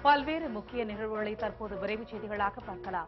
பல்வேறு முக்கிய நிகழ்வுகளை தற்போது விரைவு செய்திகளாக பார்க்கலாம்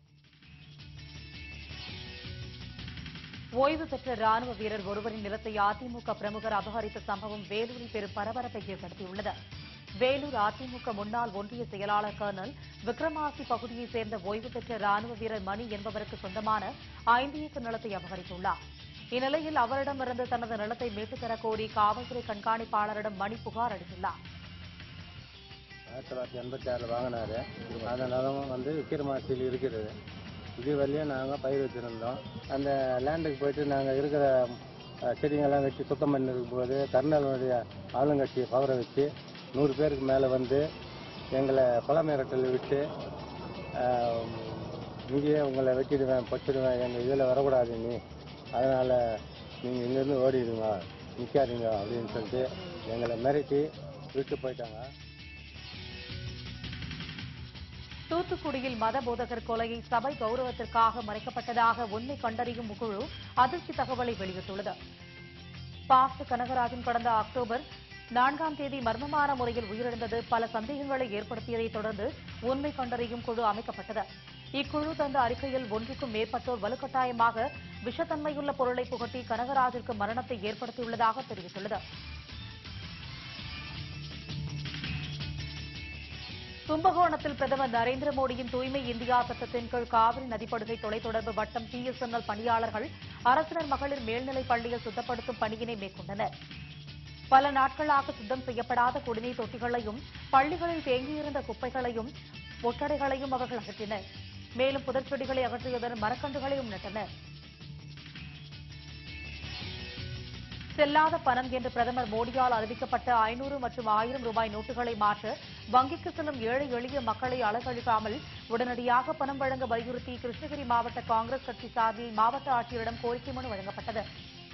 ஓய்வு பெற்ற ராணுவ வீரர் ஒருவரின் நிலத்தை அதிமுக பிரமுகர் அபகரித்த சம்பவம் வேலூரில் பெரும் பரபரப்பை ஏற்படுத்தியுள்ளது வேலூர் அதிமுக முன்னாள் ஒன்றிய செயலாளர் கர்னல் விக்ரமாசி பகுதியைச் சேர்ந்த ஓய்வு பெற்ற ராணுவ வீரர் மணி என்பவருக்கு சொந்தமான ஐந்து ஏக்கர் நிலத்தை அபகரித்துள்ளார் இந்நிலையில் அவரிடமிருந்து தனது நிலத்தை மீட்டுத் தரக் கோரி காவல்துறை கண்காணிப்பாளரிடம் மணி புகார் அளித்துள்ளார் ஆயிரத்தி தொள்ளாயிரத்தி எண்பத்தி ஆறில் வாங்கினாரு அந்த நிலமும் வந்து விக்கிரமாசியில் இருக்கிறது இது வரையும் நாங்கள் பயிர் வச்சுருந்தோம் அந்த லேண்டுக்கு போயிட்டு நாங்கள் இருக்கிற அஹ், செடிங்கெல்லாம் வச்சு சுத்தம் பண்ணிருக்கும் போது கர்னலுடைய ஆளுங்கட்சி பவரை வச்சு நூறு பேருக்கு மேலே வந்து எங்களை கொலை மிரட்டல் விட்டு அஹ், இங்கேயே உங்களை வெட்டிடுவேன் பொச்சிடுவேன் எங்கள் இதில் வரக்கூடாது நீ அதனால் நீங்கள் இங்கேருந்து ஓடிடுங்க நிற்காதீங்க அப்படின்னு சொல்லிட்டு எங்களை மிரட்டி விட்டு போயிட்டாங்க தூத்துக்குடியில் மத போதகர் கொலையை சபை கௌரவத்திற்காக மறைக்கப்பட்டதாக உண்மை கண்டறியும் குழு அதிர்ச்சி தகவலை வெளியிட்டுள்ளது பாஸ்ட் கனகராஜன் கடந்த அக்டோபர் நான்காம் தேதி மர்மமான முறையில் உயிரிழந்தது பல சந்தேகங்களை ஏற்படுத்தியதைத் தொடர்ந்து உண்மை கண்டறியும் குழு அமைக்கப்பட்டது இக்குழு தந்த அறிக்கையில் ஒன்றுக்கும் மேற்பட்டோர் வலுக்கட்டாயமாக விஷத்தன்மையுள்ள பொருளை புகட்டி கனகராஜிற்கு மரணத்தை ஏற்படுத்தியுள்ளதாக தெரிவித்துள்ளது கும்பகோணத்தில் பிரதமர் நரேந்திர மோடியின் தூய்மை இந்தியா திட்டத்தின் கீழ் காவிரி நதிப்படுகை தொலைத்தொடர்பு வட்டம் பிஎஸ்என்எல் பணியாளர்கள் அரசினர் மகளிர் மேல்நிலைப் பள்ளியில் சுத்தப்படுத்தும் பணியினை மேற்கொண்டனர் பல நாட்களாக சுத்தம் செய்யப்படாத குடிநீர் தொட்டிகளையும் பள்ளிகளில் தேங்கியிருந்த குப்பைகளையும் ஒட்டடைகளையும் அவர்கள் அகற்றினர் மேலும் புதர் செடிகளை அகற்றியதுடன் மரக்கன்றுகளையும் நட்டனர் செல்லாத பணம் என்று பிரதமர் மோடியால் அறிவிக்கப்பட்ட ஐநூறு மற்றும் ஆயிரம் ரூபாய் நோட்டுகளை மாற்ற வங்கிக்கு செல்லும் ஏழை எளிய மக்களை அலங்கழிக்காமல் உடனடியாக பணம் வழங்க வலியுறுத்தி கிருஷ்ணகிரி மாவட்ட காங்கிரஸ் கட்சி சார்பில் மாவட்ட ஆட்சியரிடம் கோரிக்கை மனு வழங்கப்பட்டது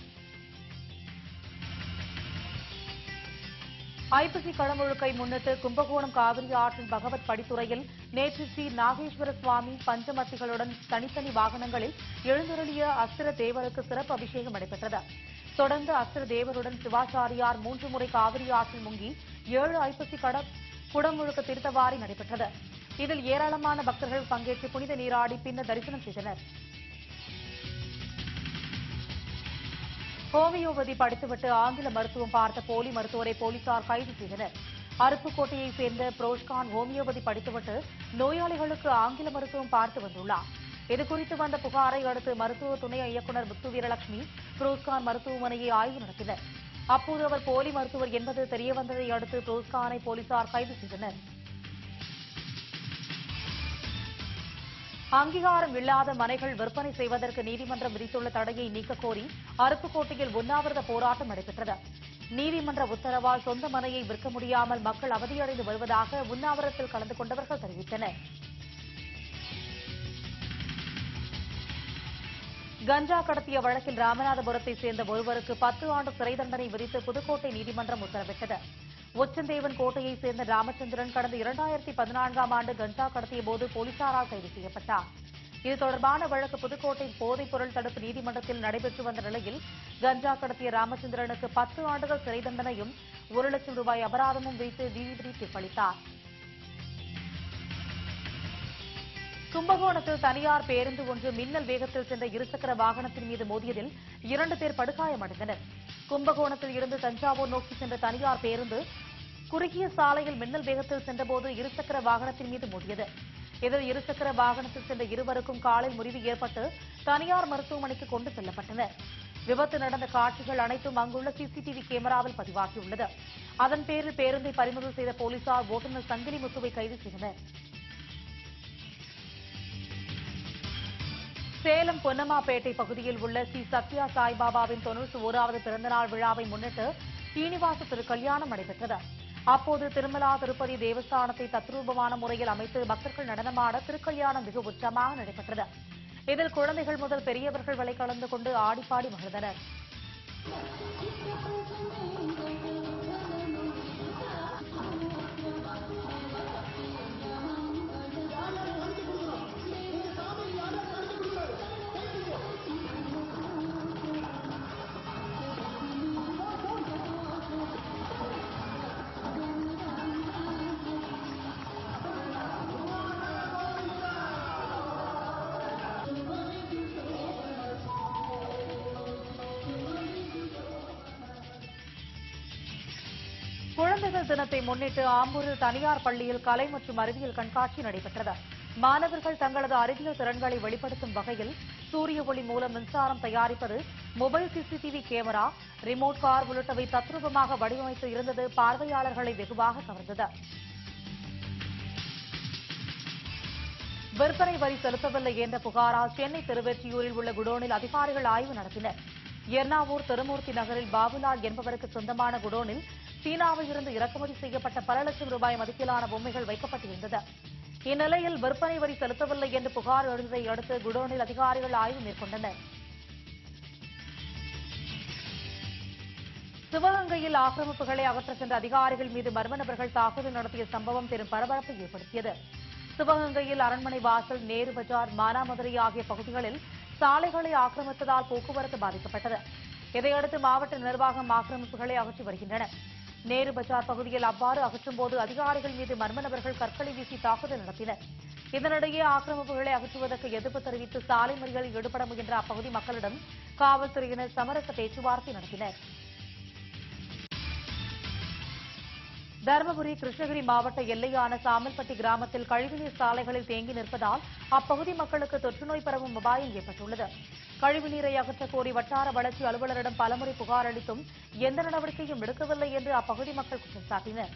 ஐப்பசி களமுழுக்கை முன்னிட்டு கும்பகோணம் காவிரி ஆற்றின் பகவத் படித்துறையில் நேற்று ஸ்ரீ நாகேஸ்வர சுவாமி பஞ்சமத்திகளுடன் தனித்தனி வாகனங்களில் எழுந்தருளிய அஸ்திர தேவருக்கு சிறப்பு அபிஷேகம் நடைபெற்றது தொடர்ந்து அஸ்திர தேவருடன் சிவாச்சாரியார் மூன்று முறை காவிரி ஆற்றில் முங்கி ஏழு ஐப்பசி கட குடமுழுக்க திருத்தவாரி நடைபெற்றது இதில் ஏராளமான பக்தர்கள் பங்கேற்று புனித நீராடி பின்னர் தரிசனம் செய்தனர் ஹோமியோபதி படித்துவிட்டு ஆங்கில மருத்துவம் பார்த்த போலி மருத்துவரை போலீசார் கைது செய்தனர் அருப்புக்கோட்டையைச் சேர்ந்த புரோஷ்கான் ஹோமியோபதி படித்துவிட்டு நோயாளிகளுக்கு ஆங்கில மருத்துவம் பார்த்து வந்துள்ளார் இதுகுறித்து வந்த புகாரை அடுத்து மருத்துவ துணை இயக்குநர் முத்து வீரலட்சுமி புரோஸ்கான் மருத்துவமனையை ஆய்வு நடத்தினர் அப்போது அவர் போலி மருத்துவர் என்பது தெரியவந்ததை அடுத்து புரோஸ்கானை போலீசார் கைது செய்தனர் அங்கீகாரம் இல்லாத மனைகள் விற்பனை செய்வதற்கு நீதிமன்றம் விதித்துள்ள தடையை நீக்கக் கோரி அருப்புக்கோட்டையில் உண்ணாவிரத போராட்டம் நடைபெற்றது நீதிமன்ற உத்தரவால் சொந்த மனையை விற்க முடியாமல் மக்கள் அவதியடைந்து வருவதாக உண்ணாவிரத்தில் கலந்து கொண்டவர்கள் தெரிவித்தனர் கஞ்சா கடத்திய வழக்கில் ராமநாதபுரத்தை சேர்ந்த ஒருவருக்கு பத்து ஆண்டு சிறை தண்டனை விதித்து புதுக்கோட்டை நீதிமன்றம் உத்தரவிட்டது உச்சந்தேவன் கோட்டையைச் சேர்ந்த ராமச்சந்திரன் கடந்த இரண்டாயிரத்தி பதினான்காம் ஆண்டு கஞ்சா கடத்திய போது போலீசாரால் கைது செய்யப்பட்டார் இது தொடர்பான வழக்கு புதுக்கோட்டை போதைப் பொருள் தடுப்பு நீதிமன்றத்தில் நடைபெற்று வந்த நிலையில் கஞ்சா கடத்திய ராமச்சந்திரனுக்கு பத்து ஆண்டுகள் சிறை தண்டனையும் ஒரு லட்சம் ரூபாய் அபராதமும் விதித்து நீதிபதி தீர்ப்பளித்தார் கும்பகோணத்தில் தனியார் பேருந்து ஒன்று மின்னல் வேகத்தில் சென்ற இருசக்கர வாகனத்தின் மீது மோதியதில் இரண்டு பேர் படுகாயமடைந்தனர் கும்பகோணத்தில் இருந்து தஞ்சாவூர் நோக்கி சென்ற தனியார் பேருந்து குறுகிய சாலையில் மின்னல் வேகத்தில் சென்றபோது இருசக்கர வாகனத்தின் மீது மோதியது இதில் இருசக்கர வாகனத்தில் சென்ற இருவருக்கும் காலில் முறிவு ஏற்பட்டு தனியார் மருத்துவமனைக்கு கொண்டு செல்லப்பட்டனர் விபத்து நடந்த காட்சிகள் அனைத்தும் அங்குள்ள சிசிடிவி கேமராவில் பதிவாகியுள்ளது அதன் பேரில் பேருந்தை பறிமுதல் செய்த போலீசார் ஓட்டுநர் சங்கிலி முத்துவை கைது செய்தனர் சேலம் பொன்னம்மாப்பேட்டை பகுதியில் உள்ள ஸ்ரீ சத்யா சாய்பாபாவின் தொன்னூற்றி ஓராவது பிறந்தநாள் விழாவை முன்னிட்டு சீனிவாச திருக்கல்யாணம் நடைபெற்றது அப்போது திருமலா திருப்பதி தேவஸ்தானத்தை தத்ரூபமான முறையில் அமைத்து பக்தர்கள் நடனமாட திருக்கல்யாணம் மிக உச்சமாக நடைபெற்றது இதில் குழந்தைகள் முதல் பெரியவர்கள் வரை கலந்து கொண்டு ஆடிப்பாடி மகிழ்ந்தனர் அறிவியல் தினத்தை முன்னிட்டு ஆம்பூரில் தனியார் பள்ளியில் கலை மற்றும் அறிவியல் கண்காட்சி நடைபெற்றது மாணவர்கள் தங்களது அறிவியல் திறன்களை வெளிப்படுத்தும் வகையில் சூரிய ஒளி மூலம் மின்சாரம் தயாரிப்பது mobile CCTV camera remote car உள்ளிட்டவை தத்ரூபமாக வடிவமைத்து இருந்தது பார்வையாளர்களை வெகுவாக கவர்ந்தது விற்பனை வரி செலுத்தவில்லை என்ற புகாரால் சென்னை திருவெற்றியூரில் உள்ள குடோனில் அதிகாரிகள் ஆய்வு நடத்தினர் எர்ணாவூர் திருமூர்த்தி நகரில் பாபுலால் என்பவருக்கு சொந்தமான குடோனில் சீனாவில் இருந்து இறக்குமதி செய்யப்பட்ட பல லட்சம் ரூபாய் மதிப்பிலான பொம்மைகள் வைக்கப்பட்டிருந்தது இந்நிலையில் விற்பனை வரி செலுத்தவில்லை என்று புகார் எழுந்ததை அடுத்து குடோனில் அதிகாரிகள் ஆய்வு மேற்கொண்டனர் சிவகங்கையில் ஆக்கிரமிப்புகளை அகற்ற சென்ற அதிகாரிகள் மீது மர்ம நபர்கள் தாக்குதல் நடத்திய சம்பவம் பெரும் பரபரப்பை ஏற்படுத்தியது சிவகங்கையில் அரண்மனை வாசல் நேரு பஜார் மானாமதுரை ஆகிய பகுதிகளில் சாலைகளை ஆக்கிரமித்ததால் போக்குவரத்து பாதிக்கப்பட்டது இதையடுத்து மாவட்ட நிர்வாகம் ஆக்கிரமிப்புகளை அகற்றி வருகின்றன நேரு பஜார் பகுதியில் அவ்வாறு அகற்றும்போது அதிகாரிகள் மீது மர்ம நபர்கள் கற்களை வீசி தாக்குதல் நடத்தினர் இதனிடையே ஆக்கிரமிப்புகளை அகற்றுவதற்கு எதிர்ப்பு தெரிவித்து சாலை மறியலில் ஈடுபட முயன்ற அப்பகுதி மக்களிடம் காவல்துறையினர் சமரச பேச்சுவார்த்தை நடத்தினர் தருமபுரி கிருஷ்ணகிரி மாவட்ட எல்லையான சாமல்பட்டி கிராமத்தில் கழிவுநீர் சாலைகளில் தேங்கி நிற்பதால் அப்பகுதி மக்களுக்கு தொற்றுநோய் பரவும் அபாயம் ஏற்பட்டுள்ளது கழிவுநீரை அகற்றக் கோரி வட்டார வளர்ச்சி அலுவலரிடம் பலமுறை புகார் அளித்தும் எந்த நடவடிக்கையும் எடுக்கவில்லை என்று அப்பகுதி மக்கள் குற்றம் சாட்டினர்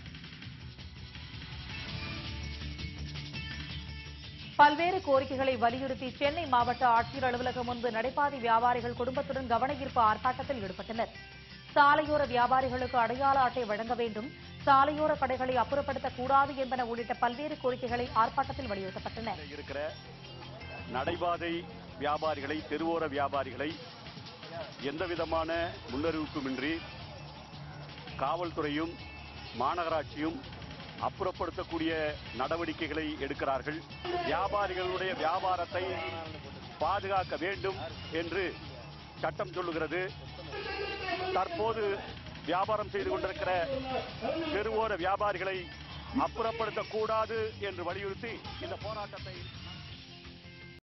பல்வேறு கோரிக்கைகளை வலியுறுத்தி சென்னை மாவட்ட ஆட்சியர் அலுவலகம் முன்பு நடைபாதை வியாபாரிகள் குடும்பத்துடன் கவனஈர்ப்பு ஆர்ப்பாட்டத்தில் ஈடுபட்டனர் சாலையோர வியாபாரிகளுக்கு அடையாள அட்டை வழங்க வேண்டும் சாலையோர கடைகளை அப்புறப்படுத்தக் கூடாது என்பன உள்ளிட்ட பல்வேறு கோரிக்கைகளை ஆர்ப்பாட்டத்தில் வலியுறுத்தப்பட்டன இருக்கிற நடைபாதை வியாபாரிகளை தெருவோர வியாபாரிகளை எந்த விதமான முன்னறிவிப்புமின்றி காவல்துறையும் மாநகராட்சியும் அப்புறப்படுத்தக்கூடிய நடவடிக்கைகளை எடுக்கிறார்கள் வியாபாரிகளுடைய வியாபாரத்தை பாதுகாக்க வேண்டும் என்று சட்டம் சொல்லுகிறது தற்போது வியாபாரம் செய்து கொண்டிருக்கிற தெருவோர வியாபாரிகளை அப்புறப்படுத்தக்கூடாது என்று வலியுறுத்தி இந்த போராட்டத்தை